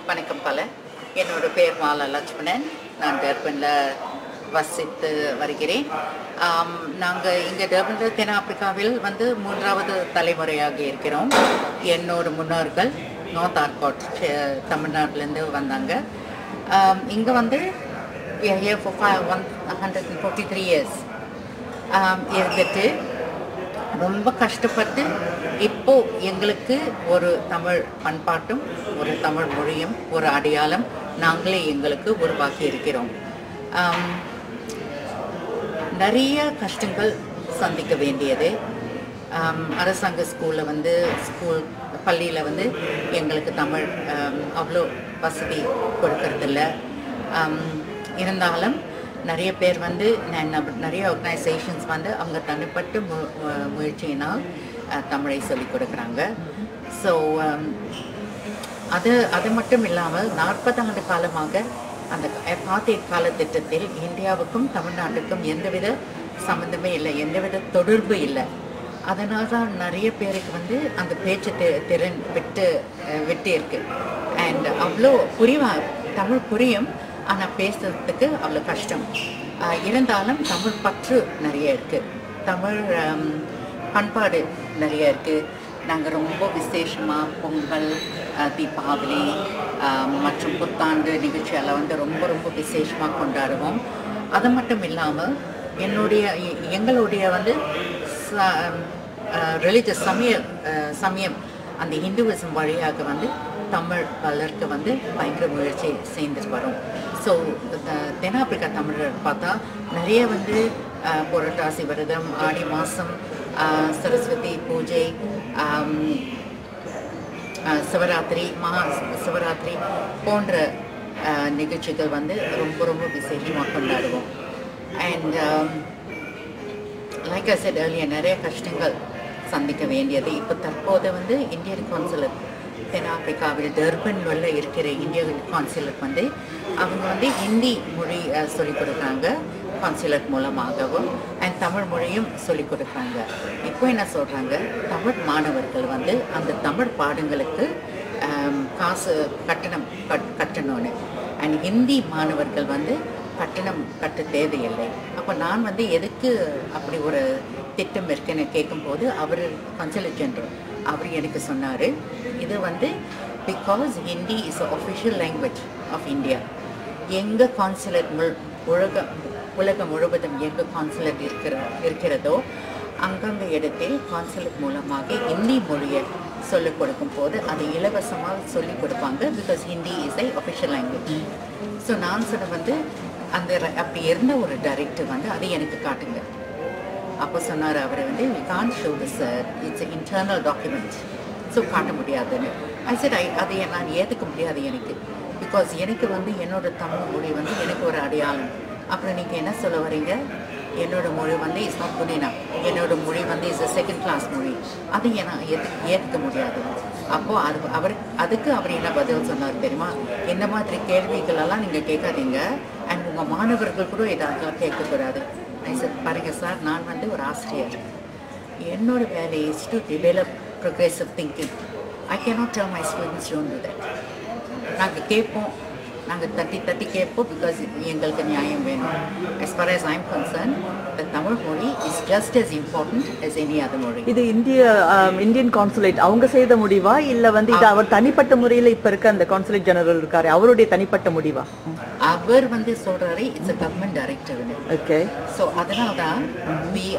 வணக்கம் பல என்னோட பேர் மாலா லட்சுமணன் நான் டர்பனில் வசித்து வருகிறேன் நாங்கள் இங்கே டர்பனில் தென்னாப்பிரிக்காவில் வந்து மூன்றாவது தலைமுறையாக இருக்கிறோம் என்னோட முன்னோர்கள் நார்த் ஆர்காட் தமிழ்நாட்டிலேருந்து வந்தாங்க இங்கே வந்து one hundred and fifty three years இருந்துட்டு ரொம்ப கஷ்டப்பட்டு இப்போ எங்களுக்கு ஒரு தமிழ் பண்பாட்டும் ஒரு தமிழ் மொழியும் ஒரு அடையாளம் நாங்களே எங்களுக்கு உருவாக்கி இருக்கிறோம் ஆம், நிறைய கஷ்டங்கள் சந்திக்க வேண்டியது ஆம், அரசாங்க ஸ்கூலில் வந்து ஸ்கூல் பள்ளியில் வந்து எங்களுக்கு தமிழ் ஆம், அவ்வளோ வசதி கொடுக்கறதில்ல ஆம், இருந்தாலும் நிறைய பேர் வந்து ந- ந- நிறைய ஆர்கனைசேஷன்ஸ் வந்து அவங்க தனிப்பட்ட மு மு- முயற்சியினால் அஹ், தமிழை சொல்லிக் கொடுக்குறாங்க ஸோ அது அது மட்டும் இல்லாமல் நாற்பது ஆண்டு காலமாக அந்த பாத்தேட் கால திட்டத்தில் இந்தியாவுக்கும் தமிழ்நாட்டுக்கும் எந்தவித சம்மந்தமே இல்லை எந்தவித தொடர்பு இல்லை அதனால தான் நிறைய பேருக்கு வந்து அந்த பேச்சு தி- திறன் விட்டு அஹ், விட்டு இருக்கு அண்ட் அவ்வளோ புரிவா தமிழ் புரியும் ஆனால் பேசுறதுக்கு அவ்வளோ கஷ்டம் அஹ், இருந்தாலும் தமிழ் பற்று நிறைய இருக்கு தமிழ் ஹம், பண்பாடு நிறைய இருக்கு நாங்கள் ரொம்ப விசேஷமாக பொங்கல் அஹ், தீபாவளி அஹ், மற்றும் புத்தாண்டு நிகழ்ச்சியெல்லாம் வந்து ரொம்ப ரொம்ப விசேஷமாக கொண்டாடுவோம் அது மட்டும் இல்லாமல் என்னுடைய எ- எங்களுடைய வந்து ரிலீஜியஸ் சமய அஹ், சமயம் அந்த ஹிந்துவிசம் வழியாக வந்து தமிழ் வளர்க்க வந்து பயங்கர முயற்சி செய்துட்டு வரோம் ஸோ தென்னாப்பிரிக்கா தமிழர் பார்த்தா நிறைய வந்து அஹ், புரட்டாசி விரதம் ஆடி மாதம் சரஸ்வதி பூஜை ஆம், அஹ், சிவராத்திரி மகா சிவராத்திரி போன்ற அஹ், நிகழ்ச்சிகள் வந்து ரொம்ப ரொம்ப விசேஷமாக கொண்டாடுவோம் and like I said earlier நிறைய கஷ்டங்கள் சந்திக்க வேண்டியது இப்போ தற்போது வந்து இந்தியன் கான்சுலட் தென்னாப்பிரிக்காவில் டர்பன் உள்ள இருக்கிற இந்தியன் கான்சுலட் வந்து அவங்க வந்து ஹிந்தி மொழி அஹ், சொல்லிக் கொடுக்குறாங்க கான்சுலட் மூலமாகவும் அண்ட் தமிழ் மொழியும் சொல்லிக் கொடுக்குறாங்க இப்போ என்ன சொல்கிறாங்க தமிழ் மாணவர்கள் வந்து அந்த தமிழ் பாடங்களுக்கு ஆம், காசு கட்டணம் கட் கட்டணும்னு அண்ட் ஹிந்தி மாணவர்கள் வந்து கட்டணம் கட்ட தேவையில்லை அப்போ நான் வந்து எதுக்கு அப்படி ஒரு திட்டம் இருக்குன்னு கேட்கும்போது அவர் கன்சல்ட் ஜெனரல் அவர் எனக்கு சொன்னார் இது வந்து because Hindi is official language of India எங்கே கான்சுலேட் முழு உலக உலகம் முழுவதும் எங்கே கான்சுலேட் இருக்கிற இருக்கிறதோ அங்கங்க இடத்தில் கான்சுலேட் மூலமாக ஹிந்தி மொழியை சொல்லிக் கொடுக்கும் போது அது இலவசமாக சொல்லிக் கொடுப்பாங்க because Hindi is a official language so நான் சொன்ன வந்து அந்த ர- அப்படி இருந்த ஒரு டைரக்டர் வந்து அதை எனக்கு காட்டுங்க அப்போ சொன்னார் அவர் வந்து we can show this it's internal document so காட்ட முடியாதுன்னு ஐ said ஐ அதை நான் ஏற்றுக்க முடியாது எனக்கு பிகாஸ் எனக்கு வந்து என்னோட தமிழ் மொழி வந்து எனக்கு ஒரு அடையாளம் அப்புறம் நீங்கள் என்ன சொல்ல வரீங்க என்னோட மொழி வந்து இஸ் நாட் குட் என்னோட மொழி வந்து இஸ் செகண்ட் கிளாஸ் மொழி அதை நான் ஏற்று ஏற்றுக்க முடியாது அப்போது அது அவர் அதுக்கு அவர் என்ன பதில் சொன்னார் தெரியுமா இந்த மாதிரி கேள்விகள் எல்லாம் நீங்கள் கேட்காதீங்க அண்ட் உங்கள் மாணவர்கள் கூட இதெல்லாம் கேட்கக்கூடாது ஐ சார் பாருங்க சார் நான் வந்து ஒரு ஆசிரியர் என்னோட வேலை is to develop progressive thinking I cannot tell my students don't do that நாங்கள் கேட்போம் நாங்கள் தட்டி தட்டி கேட்போம் பிகாஸ் எங்களுக்கு நியாயம் வேணும் as far as I'm concerned the Tamil மொழி is just as important as any other மொழி இது இந்திய ஆம், இந்தியன் கான்சுலேட் அவங்க செய்த முடிவா இல்ல வந்து இது அவர் தனிப்பட்ட முறையில இப்ப இருக்க அந்த கான்சுலேட் ஜெனரல் இருக்காரு அவருடைய தனிப்பட்ட முடிவா அவர் வந்து சொல்றாரு இட்ஸ் அ கவர்மெண்ட் டைரக்டர்னு ஓகே ஸோ அதனால தான் வி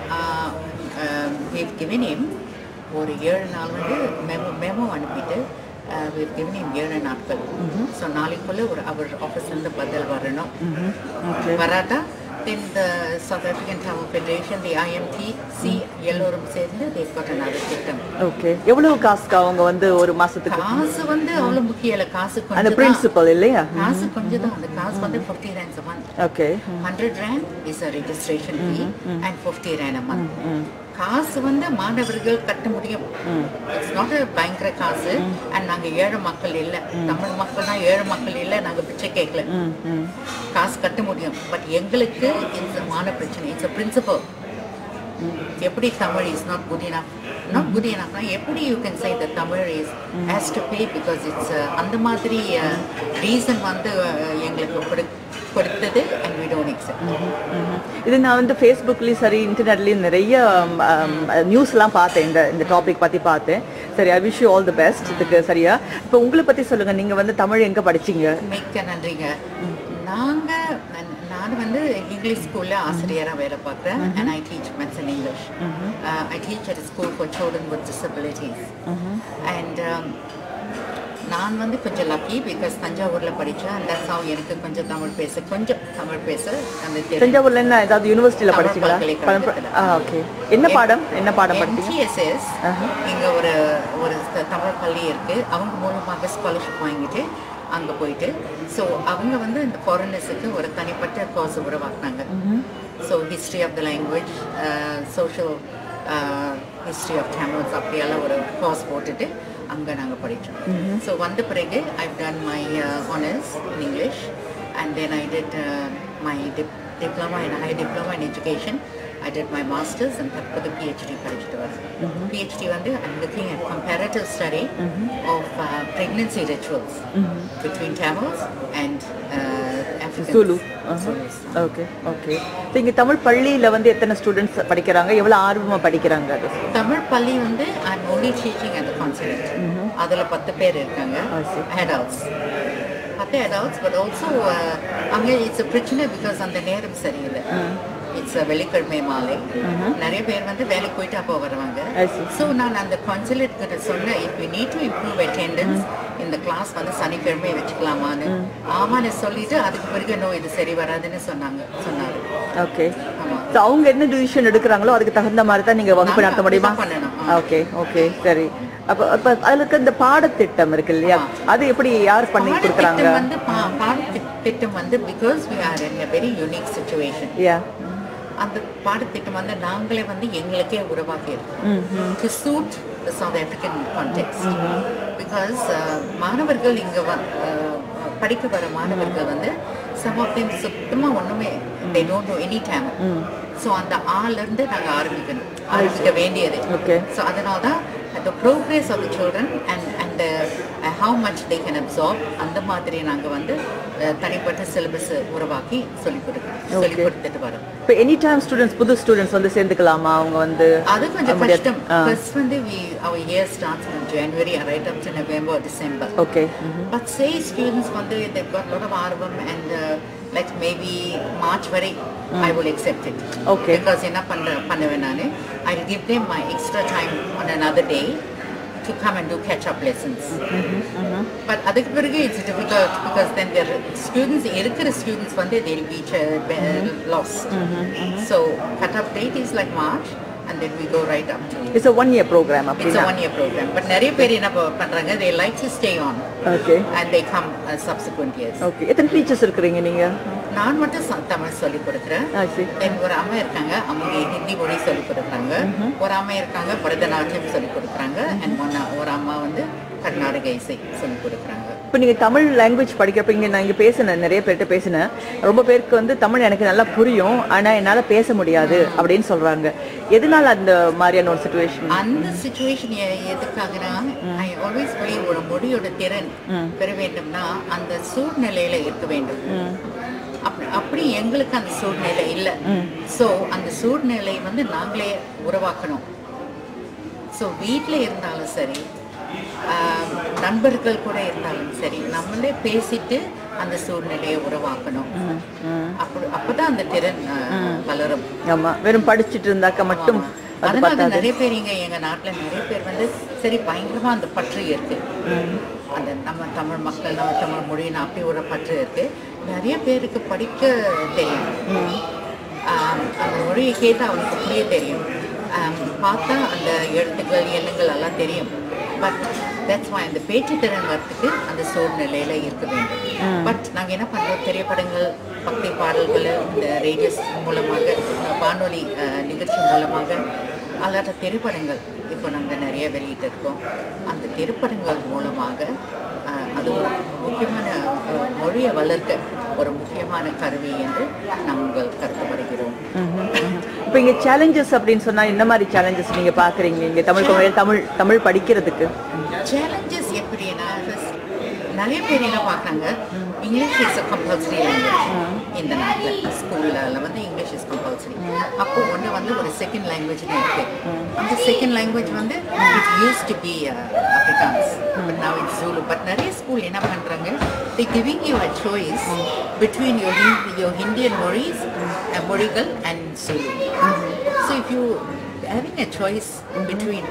we've given him ஒரு ஏழு நாள் வந்து மெமோ மெமோ அனுப்பிட்டு we've given him ஏழு நாட்கள் ஸோ நாளைக்குள்ள ஒரு அவர் ஆஃபீஸ்லேருந்து பதில் வரணும் வராட்டா then the south African Tamil federation the IMT எல்லோரும் சேர்ந்து they've got another திட்டம் ஓகே எவ்வளவு காசுக்கு அவங்க வந்து ஒரு மாசத்துக்கு காசு வந்து அவ்வளோ முக்கியம் இல்லை காசு அந்த கொஞ்சம் தான். பிரின்சிபல் இல்லையா காசு கொஞ்சம் தான் அந்த காசு வந்து fifty rands a month okay 100 rand is a registration fee and 50 rand a month. காசு வந்து மாணவர்கள் கட்ட முடியும் இட்ஸ் நாட் பயங்கர காசு அண்ட் நாங்க ஏழை மக்கள் இல்ல தமிழ் மக்கள் தான் ஏழை மக்கள் இல்ல நாங்க பிச்சை கேட்கல காசு கட்ட முடியும் பட் எங்களுக்கு இட்ஸ் மான பிரச்சனை இட்ஸ் பிரின்சிபல் எப்படி Tamil is not good enough not good இனஃப்னா எப்படி you can say the Tamil is has to pay because it's அந்த மாதிரி ரீசன் வந்து uh, எங்களுக்கு கொடு- கொடுத்தது அண்ட் வி டோன்ட் எக்ஸப்ட் ம்ஹும். இது நான் வந்து ஃபேஸ்புக்லேயும் சரி இன்டர்நெட்லேயும் நிறைய நியூஸ்லாம் பார்த்தேன் இந்த இந்த டாபிக் பற்றி பார்த்தேன் சரி I wish you all the best இதுக்கு சரியா இப்போ உங்களை பற்றி சொல்லுங்கள் நீங்கள் வந்து தமிழ் எங்கே படிச்சீங்க மிக்க நன்றிங்க நாங்க நான் நான் வந்து இங்கிலீஷ் ஸ்கூல்ல ஆசிரியரா வேலை பார்க்குறேன் and I teach maths and English I teach at school for children with disabilities and நான் வந்து கொஞ்சம் லக்கி பிகாஸ் தஞ்சாவூர்ல படித்தேன் அந்த how எனக்கு கொஞ்சம் தமிழ் பேச கொஞ்சம் தமிழ் பேச அந்த தெரியும் தஞ்சாவூர்ல என்ன ஏதாவது யூனிவர்சிட்டியில் தமிழ் படிச்சீங்களா பல்கலைக்கழகத்துல. ஆ ஓகே என்ன பாடம் என்ன பாடம் படிச்சீங்க எம்டிஎஸ்எஸ் இங்க ஒரு ஒரு த- தமிழ் பள்ளி இருக்கு அவங்க மூலமாக ஸ்காலர்ஷிப் வாங்கிட்டு அங்க போயிட்டு ஸோ அவங்க வந்து இந்த ஃபாரினர்ஸுக்கு ஒரு தனிப்பட்ட கோர்ஸ் உருவாக்குனாங்க so history of the language social history of Tamils அப்படியெல்லாம் ஒரு கோர்ஸ் போட்டுட்டு அங்கே நாங்கள் படித்தோம் ஸோ வந்த பிறகு I done my honours in English and then I did my diploma in high diploma in education I did my master's and தற்போது PhD படிச்சுட்டு வரேன் PhD வந்து I'm looking at comparative study of uh, pregnancy rituals between Tamils and uh, Africans. Zulu. Zulus. Okay okay இங்கே தமிழ் பள்ளியில் வந்து எத்தனை students படிக்கிறாங்க எவ்வளோ ஆர்வமாக படிக்கிறாங்க அது தமிழ் பள்ளி வந்து I'm only teaching at the consulate. அதுல பத்து பேர் இருக்காங்க I see. adults. பத்து adults but also uh, அங்க it's a பிரச்சனை because அந்த நேரம் சரியில்லை இட்ஸ் வெள்ளிக்கிழமை மாலை நிறைய பேர் வந்து வேலைக்கு போயிட்டு அப்போ வருவாங்க I see. ஸோ நான் அந்த கான்சுலேட் கிட்ட சொன்னேன் if you need to improve attendance இந்த கிளாஸ் வந்து சனிக்கிழமை வச்சுக்கலாமான்னு ஆமான்னு சொல்லிட்டு அதுக்கு பிறகு நோ இது சரி வராதுன்னு சொன்னாங்க சொன்னாரு ஓகே ஆமா ஸோ அவங்க என்ன டிசிஷன் எடுக்கிறாங்களோ அதுக்கு தகுந்த மாதிரி தான் நீங்கள் வகுப்பு நாங்க நடத்த முடியுமா அப்படிதான் பண்ணணும். ஓகே ஓகே சரி அப்போ அப்போ அதில் இருக்க இந்த பாடத்திட்டம் இருக்கு இல்லையா அது எப்படி யார் பண்ணி கொடுக்குறாங்க பாடத்திட்டம் வந்து பா- பாடத்திட்டம் வந்து because we are in a very unique situation yeah அந்த பாடத்திட்டம் வந்து நாங்களே வந்து எங்களுக்கே உருவாக்கி இருக்கோம் to suit the south African context because மாணவர்கள் இங்கே படிக்க வர மாணவர்கள் வந்து சம் ஆஃப் தெம் சுத்தமாக ஒன்றுமே they don't know any time so அந்த ஆல இருந்து நாங்கள் ஆரம்பிக்கணும் ஆரம்பிக்க வேண்டியது Okay. ஸோ அதனால தான் the progress of the children and and the, uh, how much they can absorb அந்த மாதிரி நாங்கள் வந்து uh, தனிப்பட்ட சிலபஸ் உருவாக்கி சொல்லிக் கொடுக்க சொல்லிக் கொடுத்துட்டு வரோம் இப்போ எனி டைம் ஸ்டூடெண்ட்ஸ் புது ஸ்டூடெண்ட்ஸ் வந்து சேர்ந்துக்கலாமா அவங்க வந்து அது கொஞ்சம் முடியாது. கஷ்டம் ஆ. ஃபர்ஸ்ட் வந்து we our year starts from January right up to November or December okay but say students வந்து they've got a lot of ஆர்வம் and uh, like maybe March வரை I will accept it Okay. because என்ன பண்ண பண்ணுவேன் நான் I'll give them my extra time on another day to come and do catch up lessons but அதுக்கு பிறகு it's difficult because then their students இருக்கிற students வந்து they'll be ch- be- lost so cut up date is like March and then we go right up to it's one year program it's அப்படின்னா a one year program but நிறைய பேர் என்ன ப- பண்றாங்க they like to stay on okay and they come uh, subsequent years okay எத்தனை teachers இருக்கிறீங்க நீங்க நான் மட்டும் ச- தமிழ் சொல்லி கொடுக்குறேன் ஆ சரி Then ஒரு அம்மா இருக்காங்க அவங்க ஹிந்தி மொழி சொல்லி கொடுக்குறாங்க ஒரு அம்மா இருக்காங்க பரதநாட்டியம் சொல்லி கொடுக்குறாங்க அண்ட் ஒன் ஒரு அம்மா வந்து கர்நாடக இசை சொல்லி கொடுக்குறாங்க இப்போ நீங்கள் தமிழ் லாங்குவேஜ் படிக்கிறப்ப இங்கே நான் இங்கே பேசினேன் நிறைய பேர்கிட்ட பேசினேன் ரொம்ப பேருக்கு வந்து தமிழ் எனக்கு நல்லா புரியும் ஆனால் என்னால் பேச முடியாது அப்படின்னு சொல்கிறாங்க எதனால அந்த மாதிரியான ஒரு சுச்சுவேஷன் அந்த சுச்சுவேஷன் எதுக்காகனா ஐ ஆல்வேஸ் பிலீவ் ஒரு மொழியோட திறன் பெற வேண்டும்னா அந்த சூழ்நிலையில இருக்க வேண்டும் அப்படி அப்படி எங்களுக்கு அந்த சூழ்நிலை இல்லை ஸோ அந்த சூழ்நிலை வந்து நாங்களே உருவாக்கணும் ஸோ வீட்டில் இருந்தாலும் சரி ஆஹ், நண்பர்கள் கூட இருந்தாலும் சரி நம்மளே பேசிட்டு அந்த சூழ்நிலையை உருவாக்கணும் அப்படி அப்பதான் அந்த திறன் ஆஹ், வளரும் ஆமாம் வெறும் படிச்சுட்டு இருந்தாக்க மட்டும் அது அதனால பத்தாது நிறைய பேர் இங்க எங்க நாட்டுல நிறைய பேர் வந்து சரி பயங்கரமா அந்த பற்று இருக்கு அந்த நம்ம தமிழ் மக்கள் நம்ம தமிழ் மொழின்னு அப்படி ஒரு பற்று இருக்கு நிறைய பேருக்கு படிக்க தெரியும் ஆம், அந்த மொழியை கேட்டு அவனுக்கு புரிய தெரியும் ஆம், பார்த்தா அந்த எழுத்துக்கள் எண்ணுங்கள் எல்லாம் தெரியும் பட் தட்ஸ் வை அந்த பேச்சு திறன் வரத்துக்கு அந்த சூழ்நிலையில இருக்க வேண்டும் பட் நாங்க என்ன பண்றோம் திரைப்படங்கள் பக்தி பாடல்கள் இந்த ரேடியோஸ் மூலமாக வானொலி அஹ், நிகழ்ச்சி மூலமாக அல்லாட்ட திரைப்படங்கள் இப்போ நாங்கள் நிறைய வெளியிட்டிருக்கோம் அந்த திரைப்படங்கள் மூலமாக அஹ், அது ஒரு முக்கியமான அஹ், மொழியை வளர்க்க ஒரு முக்கியமான கருவி என்று நாங்கள் கருத்து வருகிறோம் இப்போ இங்க சேலஞ்சஸ் அப்படின்னு சொன்னா என்ன மாதிரி சேலஞ்சஸ் நீங்க பாக்குறீங்க இங்க தமிழ் குழந்தைகள் தமிழ் தமிழ் படிக்கிறதுக்கு சேலஞ்சஸ் எப்படின்னா first நிறைய பேர் என்ன பார்க்குறாங்க இங்கிலீஷ் இஸ் கம்பல்சரி லாங்குவேஜ் இந்த நாட்டில் ஸ்கூலில் வந்து இங்கிலீஷ் இஸ் கம்பல்சரி அப்போ ஒன்று வந்து ஒரு செகண்ட் லாங்குவேஜ்னு இருக்கு அந்த செகண்ட் லாங்குவேஜ் வந்து it use to be Afrikaans but now it's Zulu but நிறைய ஸ்கூல் என்ன பண்ணுறாங்க the giving you a choice between your Hindi your Indian மொழிஸ் மொழிகள் and Zulu so if you having a choice between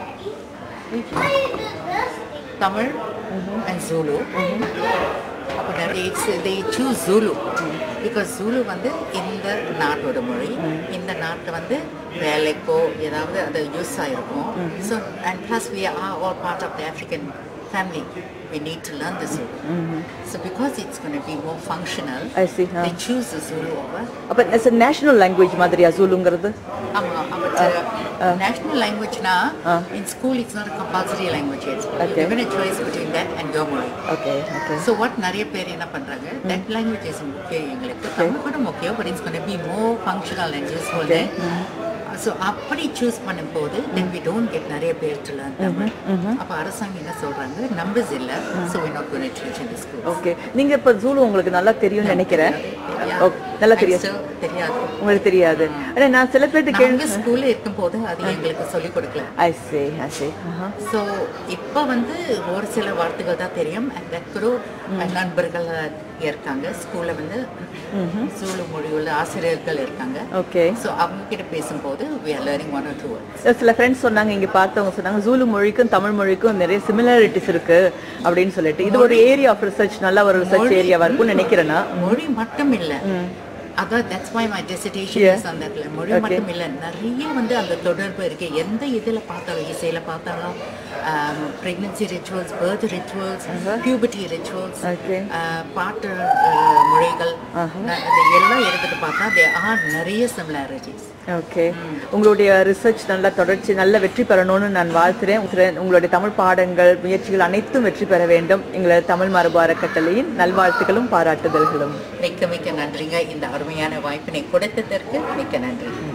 Tamil and Zulu. அப்போ நிறைய they choose Zulu because Zulu வந்து இந்த நாட்டோட மொழி இந்த நாட்டில் வந்து வேலைக்கோ ஏதாவது அது யூஸ் ஆகிருக்கும் so and plus we are all part of the African family we need to learn the Zulu so because it's going to be more functional I see, huh. they choose the Zulu over அப்ப national language மாதிரியா ஜூலுங்கிறது ஆமா national லாங்குவேஜ்னா in school it's not a compulsory language yet Okay. given a choice between that and your மொழி okay okay so what நிறைய பேர் என்ன பண்றாங்க தட் லாங்குவேஜ் இஸ் முக்கியம் எங்களுக்கு தமிழ் கூட முக்கியம் but it's gonna be more functional and useful so அப்படி சூஸ் பண்ணும்போது தென் வி டோன்ட் கெட் நிறைய பேர் டு லேர்ன் தமிழ் அப்போ அரசாங்கம் என்ன சொல்றாங்க நம்பர்ஸ் இல்லை so we not gonna teach in school okay நீங்க இப்ப ஜூலு உங்களுக்கு நல்லா தெரியும்னு நினைக்கிறேன் ஓ, நல்லா தெரியாது தெரியாது உங்களுக்கு தெரியாது ஆனா நான் சில பேர்ட்டு கேள்வி நாங்கள் ஸ்கூல்ல இருக்கும்போது அது எங்களுக்கு சொல்லிக் கொடுக்கல ஐ சே ஐ சே ஸோ இப்போ வந்து ஒரு சில வார்த்தைகள் தான் தெரியும் அண்ட் கூட நண்பர்கள் இருக்காங்க ஸ்கூல்ல வந்து சூழு மொழி உள்ள ஆசிரியர்கள் இருக்காங்க ஓகே ஸோ அவங்க கிட்ட பேசும்போது we are learning one or two words சில ஃப்ரெண்ட்ஸ் சொன்னாங்க இங்க பார்த்தவங்க சொன்னாங்க ஜூலு மொழிக்கும் தமிழ் மொழிக்கும் நிறைய சிமிலாரிட்டிஸ் இருக்கு அப்படின்னு சொல்லிட்டு இது ஒரு ஏரியா ஆஃப் ரிசர்ச் நல்ல ஒரு ரிசர்ச் ஏரியாவா இருக்கும்னு நினைக்கிறேன்னா மொழி மட்டும் இல்ல அதான் that's my my dissertation is அந்த இடத்துல மொழி மட்டும் இல்ல நிறைய வந்து அந்த தொடர்பு இருக்கு எந்த இதுல பார்த்தாலும் இசையில பார்த்தாலும் pregnancy rituals birth rituals puberty rituals okay பாட்டு அஹ், மொழிகள் ந- இது எல்லாம் எடுத்துட்டு பார்த்தா தே ஆர் நிறைய சிமிலாரிட்டிஸ் ஓகே உங்களுடைய ரிசர்ச் நல்லா தொடர்ச்சி நல்ல வெற்றி பெறணும்னு நான் வாழ்த்துறேன் உங்களுடைய- உங்களுடைய தமிழ் பாடங்கள் முயற்சிகள் அனைத்தும் வெற்றி பெற வேண்டும் எங்களது தமிழ் மரபு அறக்கட்டளையின் நல்வாழ்த்துக்களும் பாராட்டுதல்களும் மிக்க மிக்க நன்றிங்க இந்த அருமையான வாய்ப்பினை கொடுத்ததற்கு மிக்க நன்றி